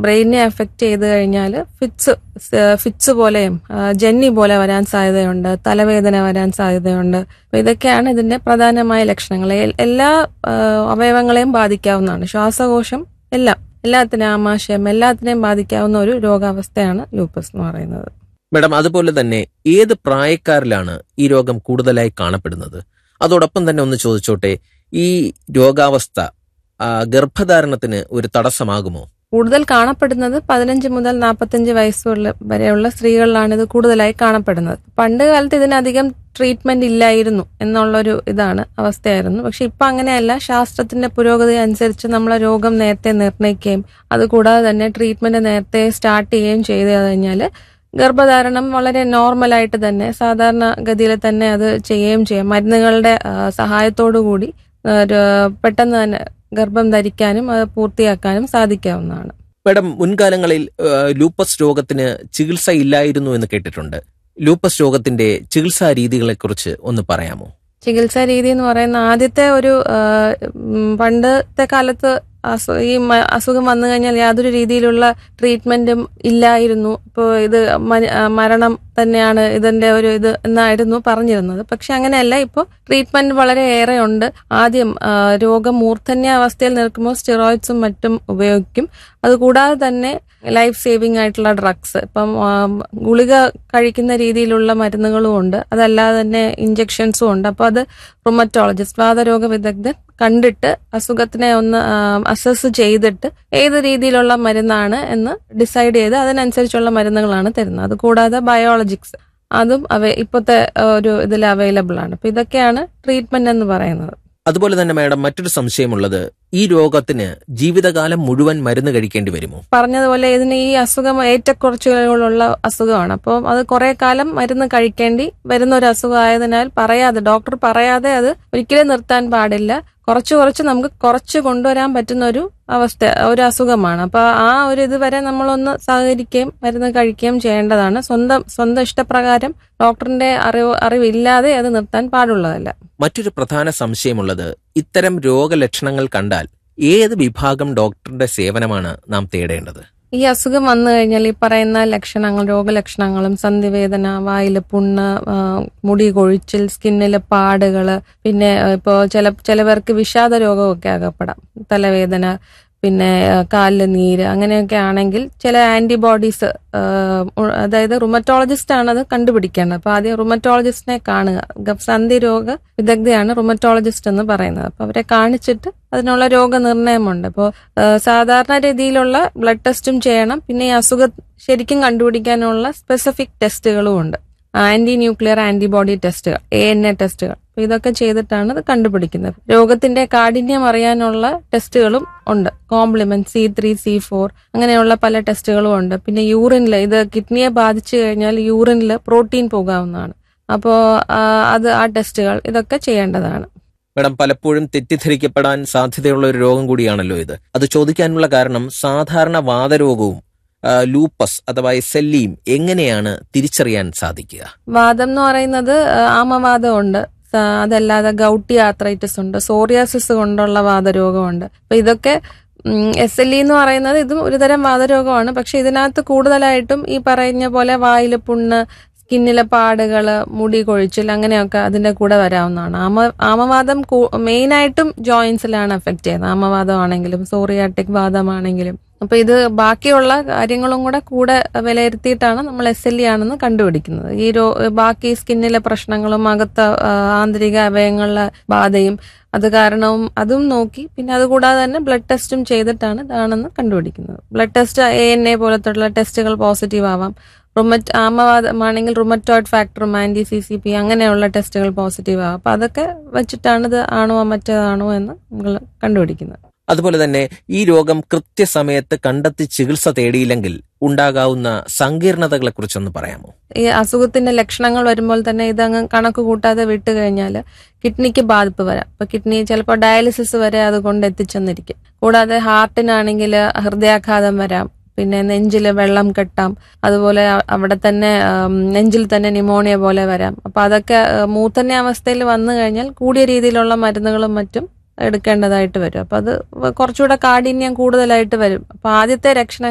ബ്രെയിനെ affect ചെയ്ത് കഴിഞ്ഞാൽ fits fits പോലെയും ആ, ജന്നി പോലെ വരാൻ സാധ്യതയുണ്ട് തലവേദന വരാൻ സാധ്യതയുണ്ട് അപ്പൊ ഇതൊക്കെയാണ് ഇതിന്റെ പ്രധാനമായ ലക്ഷണങ്ങൾ എൽ- എല്ലാ ആ, അവയവങ്ങളെയും ബാധിക്കാവുന്നതാണ് ശ്വാസകോശം എല്ലാം എല്ലാത്തിനും ആമാശയം എല്ലാത്തിനെയും ബാധിക്കാവുന്ന ഒരു രോഗാവസ്ഥയാണ് ലൂപ്പസ് എന്ന് പറയുന്നത് മാഡം അതുപോലെ തന്നെ ഏത് പ്രായക്കാരിലാണ് ഈ രോഗം കൂടുതലായി കാണപ്പെടുന്നത് അതോടൊപ്പം തന്നെ ഒന്ന് ചോദിച്ചോട്ടെ ഈ രോഗാവസ്ഥ ആ, ഗർഭധാരണത്തിന് ഒരു തടസ്സമാകുമോ കൂടുതൽ കാണപ്പെടുന്നത് പതിനഞ്ച് മുതൽ നാൽപ്പത്തഞ്ച് വയസ്സുള്ള വരെയുള്ള സ്ത്രീകളിലാണ് ഇത് കൂടുതലായി കാണപ്പെടുന്നത് പണ്ട് കാലത്ത് ഇതിനധികം ട്രീറ്റ്മെന്റ് ഇല്ലായിരുന്നു എന്നുള്ളൊരു ഇതാണ് അവസ്ഥയായിരുന്നു പക്ഷെ ഇപ്പൊ അങ്ങനെയല്ല ശാസ്ത്രത്തിന്റെ പുരോഗതി അനുസരിച്ച് നമ്മളെ രോഗം നേരത്തെ നിർണ്ണയിക്കുകയും അതുകൂടാതെ തന്നെ ട്രീറ്റ്മെന്റ് നേരത്തെ സ്റ്റാർട്ട് ചെയ്യുകയും ചെയ്തു കഴിഞ്ഞാൽ ഗർഭധാരണം വളരെ നോർമലായിട്ട് തന്നെ സാധാരണ ഗതിയിൽ തന്നെ അത് ചെയ്യുകയും ചെയ്യാം മരുന്നുകളുടെ ആ, സഹായത്തോടു കൂടി ആ, ര- പെട്ടെന്ന് തന്നെ ഗർഭം ധരിക്കാനും അത് പൂർത്തിയാക്കാനും സാധിക്കാവുന്നതാണ് മാഡം മുൻകാലങ്ങളിൽ ആ, ലൂപ്പസ് രോഗത്തിന് ചികിത്സ ഇല്ലായിരുന്നു എന്ന് കേട്ടിട്ടുണ്ട് ലൂപ്പസ് രോഗത്തിന്റെ ചികിത്സാ രീതികളെക്കുറിച്ച് ഒന്ന് പറയാമോ ചികിത്സാ രീതി എന്ന് പറയുന്ന ആദ്യത്തെ ഒരു ആ, ഉം, പണ്ടത്തെ കാലത്ത് അസു ഈ മ- അസുഖം വന്നു കഴിഞ്ഞാൽ യാതൊരു രീതിയിലുള്ള ട്രീറ്റ്മെന്റും ഇല്ലായിരുന്നു ഇപ്പോൾ ഇത് മ- ആ, മരണം തന്നെയാണ് ഇതിന്റെ ഒരു ഇത് എന്നായിരുന്നു പറഞ്ഞിരുന്നത് പക്ഷെ അങ്ങനെയല്ല ഇപ്പോൾ ട്രീറ്റ്മെന്റ് വളരെ ഏറെ ഉണ്ട് ആദ്യം ആ, രോഗം മൂർധന്യാവസ്ഥയിൽ നിൽക്കുമ്പോൾ സ്റ്റിറോയിഡ്സും മറ്റും ഉപയോഗിക്കും അതുകൂടാതെ തന്നെ ലൈഫ് സേവിംഗ് ആയിട്ടുള്ള ഡ്രഗ്സ് ഇപ്പം ആ, ഗുളിക കഴിക്കുന്ന രീതിയിലുള്ള മരുന്നുകളും ഉണ്ട് അതല്ലാതെ തന്നെ ഇഞ്ചെക്ഷൻസും ഉണ്ട് അപ്പോൾ അത് റുമറ്റോളജിസ്റ്റ് വാതരോഗ വിദഗ്ധൻ കണ്ടിട്ട് അസുഖത്തിനെ ഒന്ന് അസസ് ചെയ്തിട്ട് ഏത് രീതിയിലുള്ള മരുന്നാണ് എന്ന് ഡിസൈഡ് ചെയ്ത് അതിനനുസരിച്ചുള്ള മരുന്നുകളാണ് തരുന്നത് അതുകൂടാതെ ബയോളജിക്സ് അതും അവ ഇപ്പോഴത്തെ ഒരു ഇതിൽ അവൈലബിൾ ആണ് അപ്പൊ ഇതൊക്കെയാണ് ട്രീറ്റ്മെന്റ് എന്ന് പറയുന്നത് അതുപോലെ തന്നെ മാഡം മറ്റൊരു സംശയമുള്ളത് ഈ രോഗത്തിന് ജീവിതകാലം മുഴുവൻ മരുന്ന് കഴിക്കേണ്ടി വരുമോ പറഞ്ഞതുപോലെ ഇതിന് ഈ അസുഖം ഏറ്റക്കുറച്ചുകളുള്ള അസുഖമാണ് അപ്പോൾ അത് കുറെ കാലം മരുന്ന് കഴിക്കേണ്ടി വരുന്ന ഒരു അസുഖം ആയതിനാൽ പറയാതെ ഡോക്ടർ പറയാതെ അത് ഒരിക്കലും നിർത്താൻ പാടില്ല കുറച്ച് കുറച്ച് നമുക്ക് കുറച്ച് കൊണ്ടുവരാൻ പറ്റുന്ന ഒരു അവസ്ഥ ഒരു അസുഖമാണ് അപ്പൊ ആ ഒരു ഇതുവരെ നമ്മളൊന്ന് സഹകരിക്കുകയും മരുന്ന് കഴിക്കുകയും ചെയ്യേണ്ടതാണ് സ്വന്തം സ്വന്തം ഇഷ്ടപ്രകാരം ഡോക്ടറിന്റെ അറിവ് അറിവില്ലാതെ അത് നിർത്താൻ പാടുള്ളതല്ല മറ്റൊരു പ്രധാന സംശയമുള്ളത് ഇത്തരം രോഗലക്ഷണങ്ങൾ കണ്ടാൽ ഏത് വിഭാഗം ഡോക്ടറുടെ സേവനമാണ് നാം തേടേണ്ടത് ഈ അസുഖം വന്നു കഴിഞ്ഞാൽ ഈ പറയുന്ന ലക്ഷണങ്ങൾ രോഗലക്ഷണങ്ങളും സന്ധിവേദന വായില് പുണ്ണ് ആ, മുടി കൊഴിച്ചിൽ സ്കിന്നിലെ പാടുകള് പിന്നെ ഇപ്പോൾ ചില ചിലവർക്ക് വിഷാദ രോഗമൊക്കെ അകപ്പെടാം തലവേദന പിന്നെ ആ, കാലില് നീര് അങ്ങനെയൊക്കെ ആണെങ്കിൽ ചില ആന്റിബോഡീസ് അതായത് റുമറ്റോളജിസ്റ്റ് ആണ് അത് കണ്ടുപിടിക്കേണ്ടത് അപ്പൊ ആദ്യം റുമറ്റോളജിസ്റ്റിനെ കാണുക ഗ- സന്ധി രോഗ വിദഗ്ധയാണ് റുമറ്റോളജിസ്റ്റ് എന്ന് പറയുന്നത് അപ്പൊ അവരെ കാണിച്ചിട്ട് അതിനുള്ള രോഗനിർണയമുണ്ട് അപ്പോൾ സാധാരണ രീതിയിലുള്ള ബ്ലഡ് ടെസ്റ്റും ചെയ്യണം പിന്നെ ഈ അസുഖം ശരിക്കും കണ്ടുപിടിക്കാനുള്ള സ്പെസിഫിക് ടെസ്റ്റുകളും ഉണ്ട് ആന്റി ന്യൂക്ലിയർ ആന്റിബോഡി ടെസ്റ്റുകൾ എ എൻ എ ടെസ്റ്റുകൾ അപ്പൊ ഇതൊക്കെ ചെയ്തിട്ടാണ് ഇത് കണ്ടുപിടിക്കുന്നത് രോഗത്തിന്റെ കാഠിന്യം അറിയാനുള്ള ടെസ്റ്റുകളും ഉണ്ട് complement C three C four അങ്ങനെയുള്ള പല ടെസ്റ്റുകളും ഉണ്ട് പിന്നെ യൂറിനിൽ ഇത് കിഡ്നിയെ ബാധിച്ചു കഴിഞ്ഞാൽ യൂറിനിൽ പ്രോട്ടീൻ പോകാവുന്നതാണ് അപ്പോൾ അത് ആ ടെസ്റ്റുകൾ ഇതൊക്കെ ചെയ്യേണ്ടതാണ് മാഡം പലപ്പോഴും തെറ്റിദ്ധരിക്കപ്പെടാൻ സാധ്യതയുള്ള ഒരു രോഗം കൂടിയാണല്ലോ ഇത് അത് ചോദിക്കാനുള്ള കാരണം സാധാരണ വാതരോഗവും ആ, ലൂപ്പസ് അഥവാ എസ് എൽ ഇയും എങ്ങനെയാണ് തിരിച്ചറിയാൻ സാധിക്കുക വാദം എന്ന് പറയുന്നത് ആ, ആമവാദം ഉണ്ട് സ- അതല്ലാതെ ഗൗട്ടി ആത്രൈറ്റിസ് ഉണ്ട് സോറിയാസിസ് കൊണ്ടുള്ള വാദരോഗമുണ്ട് അപ്പൊ ഇതൊക്കെ എസ് എൽ ഇ എന്ന് പറയുന്നത് ഇതും ഒരുതരം വാദരോഗമാണ് പക്ഷെ ഇതിനകത്ത് കൂടുതലായിട്ടും ഈ പറയുന്ന പോലെ വായില് പുണ്ണ് സ്കിന്നിലെ പാടുകള് മുടി കൊഴിച്ചിൽ അങ്ങനെയൊക്കെ അതിന്റെ കൂടെ വരാവുന്നതാണ് ആമ ആമവാദം മെയിനായിട്ടും ജോയിൻസിലാണ് എഫക്ട് ചെയ്യുന്നത് ആമവാദം ആണെങ്കിലും സോറിയാട്ടിക് വാദമാണെങ്കിലും അപ്പൊ ഇത് ബാക്കിയുള്ള കാര്യങ്ങളും കൂടെ കൂടെ വിലയിരുത്തിയിട്ടാണ് നമ്മൾ എസ് എൽ ഇ ആണെന്ന് കണ്ടുപിടിക്കുന്നത് ഈ രോ ബാക്കി സ്കിന്നിലെ പ്രശ്നങ്ങളും അകത്ത ആ, ആന്തരിക അവയവങ്ങളിലെ ബാധയും അത് കാരണവും അതും നോക്കി പിന്നെ അതുകൂടാതെ തന്നെ ബ്ലഡ് ടെസ്റ്റും ചെയ്തിട്ടാണ് ഇതാണെന്ന് കണ്ടുപിടിക്കുന്നത് blood test A N A പോലത്തുള്ള ടെസ്റ്റുകൾ പോസിറ്റീവ് ആവാം റുമറ്റ് ആമവാദമാണെങ്കിൽ റുമറ്റോയിഡ് ഫാക്ടറും ആന്റി സി സി പി അങ്ങനെയുള്ള ടെസ്റ്റുകൾ പോസിറ്റീവ് ആവാം അപ്പൊ അതൊക്കെ വെച്ചിട്ടാണ് ഇത് ആണോ മറ്റേതാണോ എന്ന് നമ്മൾ കണ്ടുപിടിക്കുന്നത് അതുപോലെ തന്നെ ഈ രോഗം കൃത്യസമയത്ത് കണ്ടെത്തി ചികിത്സ തേടിയില്ലെങ്കിൽ ഉണ്ടാകാവുന്ന സങ്കീർണതകളെ കുറിച്ചൊന്ന് പറയാമോ ഈ അസുഖത്തിന്റെ ലക്ഷണങ്ങൾ വരുമ്പോൾ തന്നെ ഇതങ്ങ് കണക്ക് കൂട്ടാതെ വിട്ട് കഴിഞ്ഞാൽ കിഡ്നിക്ക് ബാധിപ്പ് വരാം ഇപ്പൊ കിഡ്നി ചിലപ്പോൾ ഡയാലിസിസ് വരെ അത് കൊണ്ട് എത്തിച്ചെന്നിരിക്കും കൂടാതെ ഹാർട്ടിനാണെങ്കിൽ ഹൃദയാഘാതം വരാം പിന്നെ നെഞ്ചിൽ വെള്ളം കെട്ടാം അതുപോലെ അ- അവിടെ തന്നെ ആം, നെഞ്ചിൽ തന്നെ ന്യൂമോണിയ പോലെ വരാം അപ്പൊ അതൊക്കെ ആ, മൂർധന്യ അവസ്ഥയിൽ വന്നു കഴിഞ്ഞാൽ കൂടിയ രീതിയിലുള്ള മരുന്നുകളും മറ്റും എടുക്കേണ്ടതായിട്ട് വരും അപ്പൊ അത് കുറച്ചുകൂടെ കാഠിന്യം കൂടുതലായിട്ട് വരും അപ്പൊ ആദ്യത്തെ രക്ഷണ